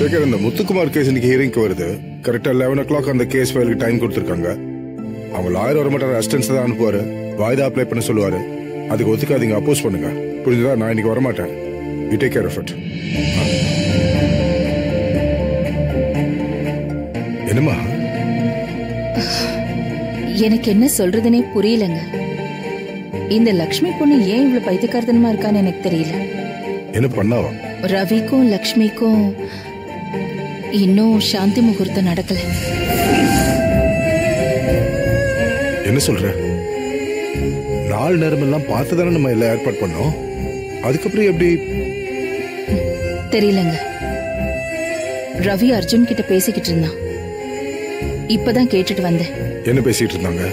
சேகர் இந்த முத்துக்குமார் கேஸ் இன்னைக்கு ஹியரிங்க்கு வருது கரெக்டா லெவன் ஓ கிளாக் அந்த கேஸ் ஃபைலுக்கு டைம் கொடுத்துருக்காங்க அவங்க லாயர் வர மாட்டார் அசிஸ்டன்ஸ் தான் அனுப்புவாரு வாய்தா அப்ளை பண்ண சொல்லுவாரு அதுக்கு ஒத்துக்காதீங்க அப்போஸ் பண்ணுங்க புரிஞ்சுதா நான் இன்னைக்கு வர மாட்டேன் you take care of it என்னம்மா எனக்கு என்ன சொல்றதுனே புரியலங்க இந்த லக்ஷ்மி பொண்ணு ஏன் இவ்வளவு பைத்தியக்காரத்தனமா இருக்கான்னு எனக்கு தெரியல என்ன பண்ணாவா ரவிக்கும் லக்ஷ்மிக்கும் இன்னும் சாந்தி முகூர்த்தம் நடக்கல என்ன சொல்ற நாலு நேரம் எல்லாம் பார்த்து தானே நம்ம எல்லாம் ஏற்பாடு பண்ணோம் அதுக்கப்புறம் எப்படி தெரியலங்க ரவி அர்ஜுன் கிட்ட பேசிக்கிட்டு இருந்தான் இப்பதான் கேட்டுட்டு வந்தேன் என்ன பேசிட்டு இருந்தாங்க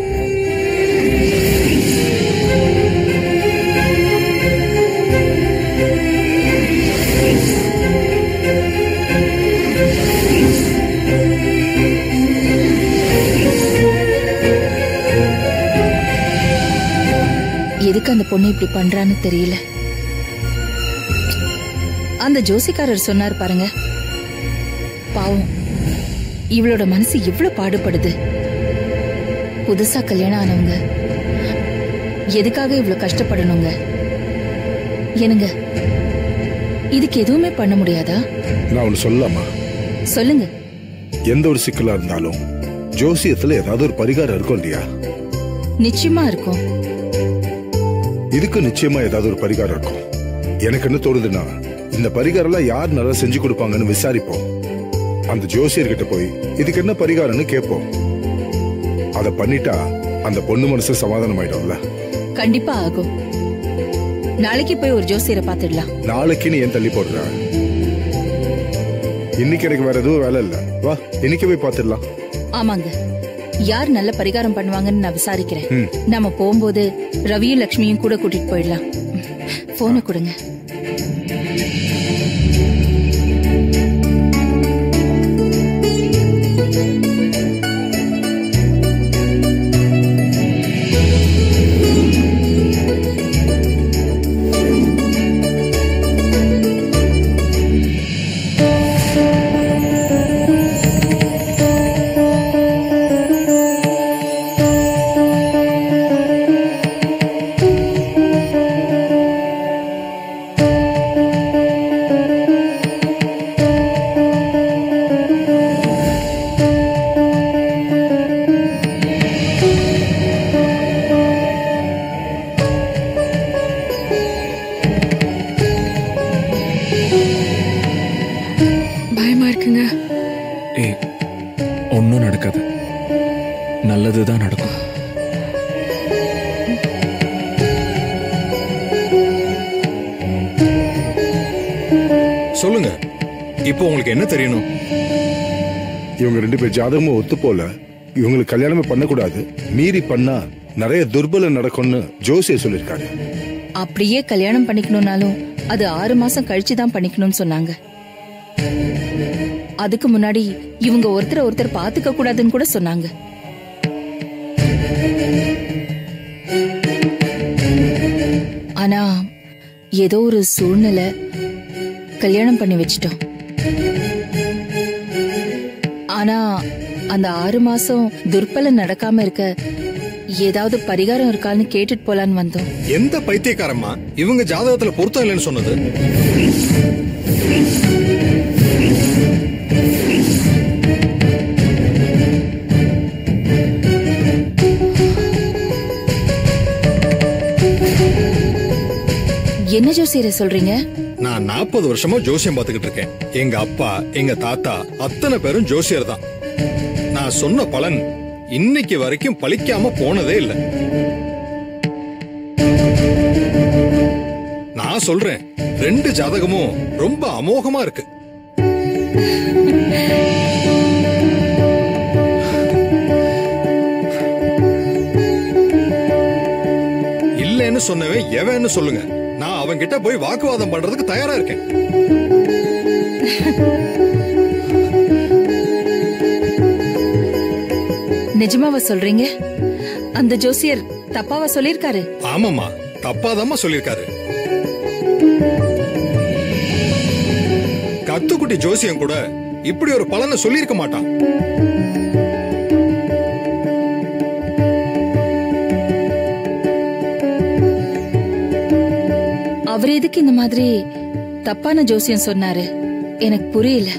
எதுக்கு அந்த பொண்ணு இப்படி பண்றான்னு தெரியல அந்த ஜோசிக்காரர் சொன்னார் பாருங்க பாவம் இவளோட மனசு எவ்வளவு பாடுபடுது புதுசா கல்யாணம் ஆனவங்க எதுக்காக இவ்வளவு கஷ்டப்படணுங்க என்னங்க இதுக்கு எதுவுமே பண்ண முடியாதா நான் ஒன்னு சொல்லலாமா சொல்லுங்க எந்த ஒரு சிக்கலா இருந்தாலும் ஜோசியத்துல ஏதாவது ஒரு பரிகாரம் இருக்கும் இல்லையா நிச்சயமா இருக்கும் இதுக்கு நிச்சயமா ஏதாவது ஒரு பரிகாரம் இருக்கும் எனக்கு என்ன தோணுதுன்னா இந்த பரிகாரம் எல்லாம் யார் நல்லா செஞ்சு கொடுப்பாங்கன்னு விசாரிப்போம் அந்த ஜோசியர்கிட்ட போய் இதுக்கு என்ன பரிகாரம்னு கேட்போம் அத பண்ணிட்டா அந்த பொண்ணு மனசு சமாதானம் ஆயிடும்ல கண்டிப்பா ஆகும் நாளைக்கு போய் ஒரு ஜோசியரை பார்த்துடலாம் நாளைக்கு நீ ஏன் தள்ளி போடுற இன்னைக்கு எனக்கு வேற எதுவும் வேலை இல்ல வா இன்னைக்கு போய் பார்த்துடலாம் ஆமாங்க யார் நல்ல பரிகாரம் பண்ணுவாங்கன்னு நான் விசாரிக்கிறேன் ம். நம்ம போகும்போது ரவியும் லக்ஷ்மியும் கூட கூட்டிட்டு போயிடலாம் போனை கொடுங்க பயமா இருக்குங்க ஏய் ஒன்றும் நடக்காது நல்லது தான் நடக்கும் சொல்லுங்க இப்போ உங்களுக்கு என்ன தெரியணும் இவங்க ரெண்டு பேர் ஜாதகமும் ஒத்து போல இவங்களுக்கு கல்யாணமே பண்ணக்கூடாது மீறி பண்ணா நிறைய துர்பலம் நடக்கும்னு ஜோசியர் சொல்லியிருக்காரு அப்படியே கல்யாணம் பண்ணிக்கணும்னாலும் அது ஆறு மாசம் கழிச்சு தான் பண்ணிக்கணும்னு சொன்னாங்க அதுக்கு முன்னாடி இவங்க ஒருத்தரை ஒருத்தர் பாத்துக்க கூடாதுன்னு கூட சொன்னாங்க ஆனா ஏதோ ஒரு சூழ்நிலை கல்யாணம் பண்ணி வச்சிட்டோம் ஆனா அந்த ஆறு மாசம் துர்பலன் நடக்காம இருக்க ஏதாவது பரிகாரம் இருக்கான்னு கேட்டுட்டு போலான்னு வந்தோம் எந்த பைத்தியக்காரம்மா இவங்க ஜாதகத்துல பொருத்தம் இல்லைன்னு சொன்னது என்ன ஜோசியரை சொல்றீங்க நான் நாற்பது வருஷமா ஜோசியம் பார்த்துக்கிட்டு இருக்கேன் எங்க அப்பா எங்க தாத்தா அத்தனை பேரும் ஜோசியர் தான் நான் சொன்ன பலன் இன்னைக்கு வரைக்கும் பலிக்காம போனதே இல்ல நான் சொல்றேன் ரெண்டு ஜாதகமும் ரொம்ப அமோகமா இருக்கு இல்லைன்னு சொன்னவன் எவன்னு சொல்லுங்க நான் அவன்கிட்ட போய் வாக்குவாதம் பண்றதுக்கு தயாரா இருக்கேன் நிஜமாவா சொல்றீங்க அந்த ஜோசியர் தப்பாவா சொல்லிருக்காரு கத்துக்குட்டி ஜோசியம் கூட இப்படி ஒரு பலனை சொல்லியிருக்க மாட்டான் அவர் எதுக்கு இந்த மாதிரி தப்பான ஜோசியம் சொன்னாரு எனக்கு புரியல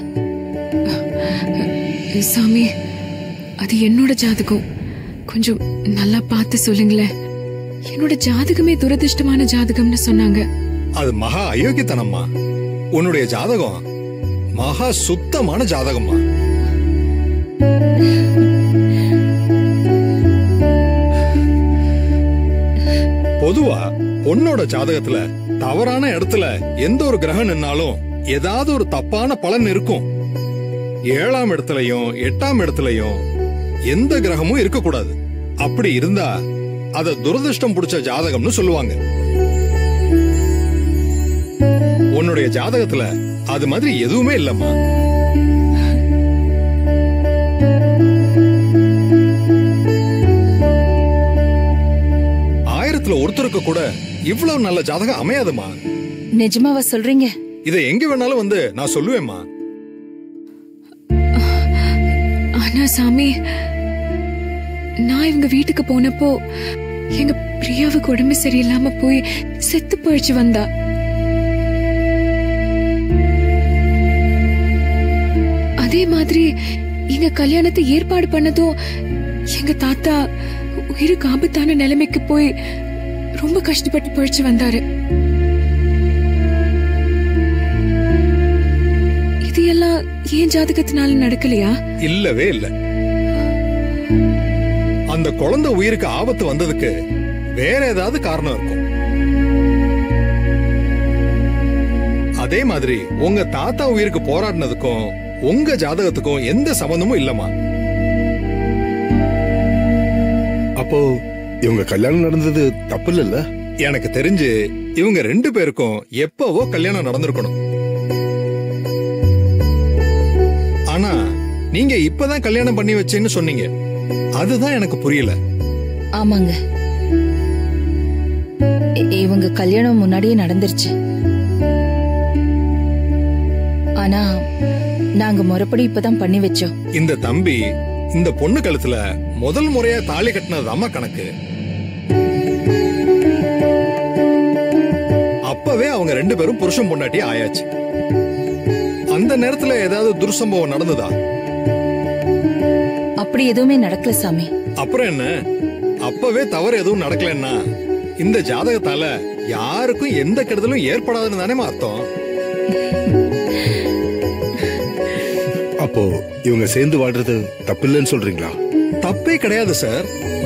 சாமி அது என்னோட ஜாதகம் கொஞ்சம் நல்லா பார்த்து சொல்லுங்களேன் என்னோட ஜாதகமே துரதிர்ஷ்டமான ஜாதகம்னு சொன்னாங்க அது மகா அயோக்கியத்தனம்மா உன்னுடைய ஜாதகம் மகா சுத்தமான ஜாதகம்மா பொதுவா பொண்ணோட ஜாதகத்துல தவறான இடத்துல எந்த ஒரு கிரகம் நின்னாலும் ஏதாவது ஒரு தப்பான பலன் இருக்கும் ஏழாம் இடத்துலயும் எட்டாம் இடத்துலயும் எந்த கிரகமும் இருக்கக்கூடாது அப்படி இருந்தா அத துரதிர்ஷ்டம் பிடிச்ச ஜாதகம்னு சொல்லுவாங்க உன்னுடைய ஜாதகத்துல அது மாதிரி எதுவுமே இல்லம்மா ஆயிரத்துல ஒருத்தருக்கு கூட இவ்வளவு நல்ல ஜாதகம் அமையாதுமா நிஜமாவா சொல்றீங்க இதை எங்க வேணாலும் வந்து நான் சொல்லுவேம்மா ஆனா சாமி நான் இவங்க வீட்டுக்கு போனப்போ எங்க பிரியாவுக்கு உடம்பு சரியில்லாம போய் செத்து போயிடுச்சு வந்தா அதே மாதிரி எங்க கல்யாணத்தை ஏற்பாடு பண்ணதும் எங்க தாத்தா உயிருக்கு ஆபத்தான நிலைமைக்கு போய் ரொம்ப கஷ்டப்பட்டு போயிடுச்சு வந்தாரு இது எல்லாம் ஏன் ஜாதகத்தினால நடக்கலையா இல்லவே இல்ல அந்த குழந்தை உயிருக்கு ஆபத்து வந்ததுக்கு வேற ஏதாவது காரணம் இருக்கும் அதே மாதிரி உங்க தாத்தா உயிருக்கு போராடினதுக்கும் உங்க ஜாதகத்துக்கும் எந்த சம்பந்தமும் இல்லம்மா அப்போ இவங்க கல்யாணம் நடந்தது தப்பு இல்லைல்ல எனக்கு தெரிஞ்சு இவங்க ரெண்டு பேருக்கும் எப்பவோ கல்யாணம் நடந்திருக்கணும் ஆனா நீங்க இப்பதான் கல்யாணம் பண்ணி வச்சேன்னு சொன்னீங்க அதுதான் எனக்கு புரியல ஆமாங்க இ- இவங்க கல்யாணம் முன்னாடியே நடந்துருச்சு ஆனா நாங்க முறைப்படி இப்பதான் பண்ணி வச்சோம் இந்த தம்பி இந்த பொண்ணு கழுத்துல முதல் முறையா தாலி கட்டினது அம்மா கணக்கு அப்பவே அவங்க ரெண்டு பேரும் புருஷன் பொண்டாட்டி ஆயாச்சு அந்த நேரத்துல ஏதாவது துர்சம்பவம் நடந்ததா அப்படி எதுவுமே நடக்கல சாமி அப்புறம் என்ன அப்பவே தவறு எதுவும் நடக்கலன்னா இந்த ஜாதகத்தால யாருக்கும் எந்த கெடுதலும் ஏற்படாதுன்னு தானே அர்த்தம் அப்போ இவங்க சேர்ந்து வாழ்றது தப்பு இல்லைன்னு சொல்றீங்களா தப்பே கிடையாது சார்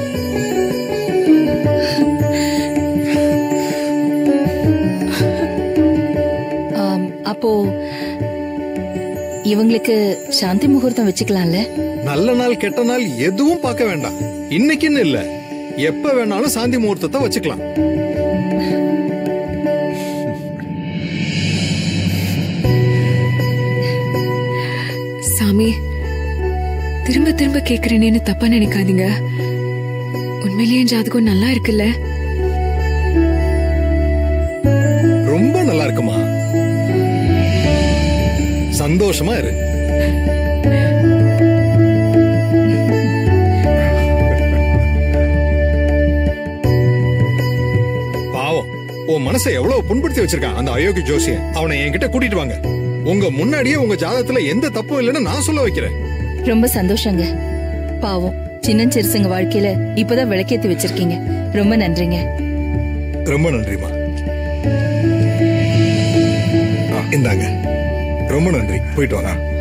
ஆம், அப்போ இவங்களுக்கு சாந்தி முகூர்த்தம் வச்சுக்கலாம்ல நல்ல நாள் கெட்ட நாள் எதுவும் பார்க்க வேண்டாம் இன்னைக்குன்னு இல்ல எப்ப வேணாலும் சாந்தி முகூர்த்தத்தை வச்சுக்கலாம் சாமி திரும்ப திரும்ப கேக்குறேனேன்னு தப்பா நினைக்காதீங்க உண்மையிலேயே என் ஜாதகம் நல்லா இருக்குல்ல ரொம்ப நல்லா இருக்குமா சந்தோஷமா இரு பாவம் உன் மனசை எவ்வளவு புண்படுத்தி வச்சிருக்கான் அந்த அயோக்கி ஜோசியன் அவனை என்கிட்ட கூட்டிட்டு வாங்க உங்க முன்னாடியே உங்க ஜாதகத்துல எந்த தப்பும் இல்லைன்னு நான் சொல்ல வைக்கிறேன் ரொம்ப சந்தோஷங்க பாவம் சின்னஞ்சிறுசுங்க வாழ்க்கையில இப்பதான் விளக்கேத்தி வச்சிருக்கீங்க ரொம்ப நன்றிங்க ரொம்ப நன்றிமா இந்தாங்க ரொம்ப நன்றி போயிட்டு வாங்க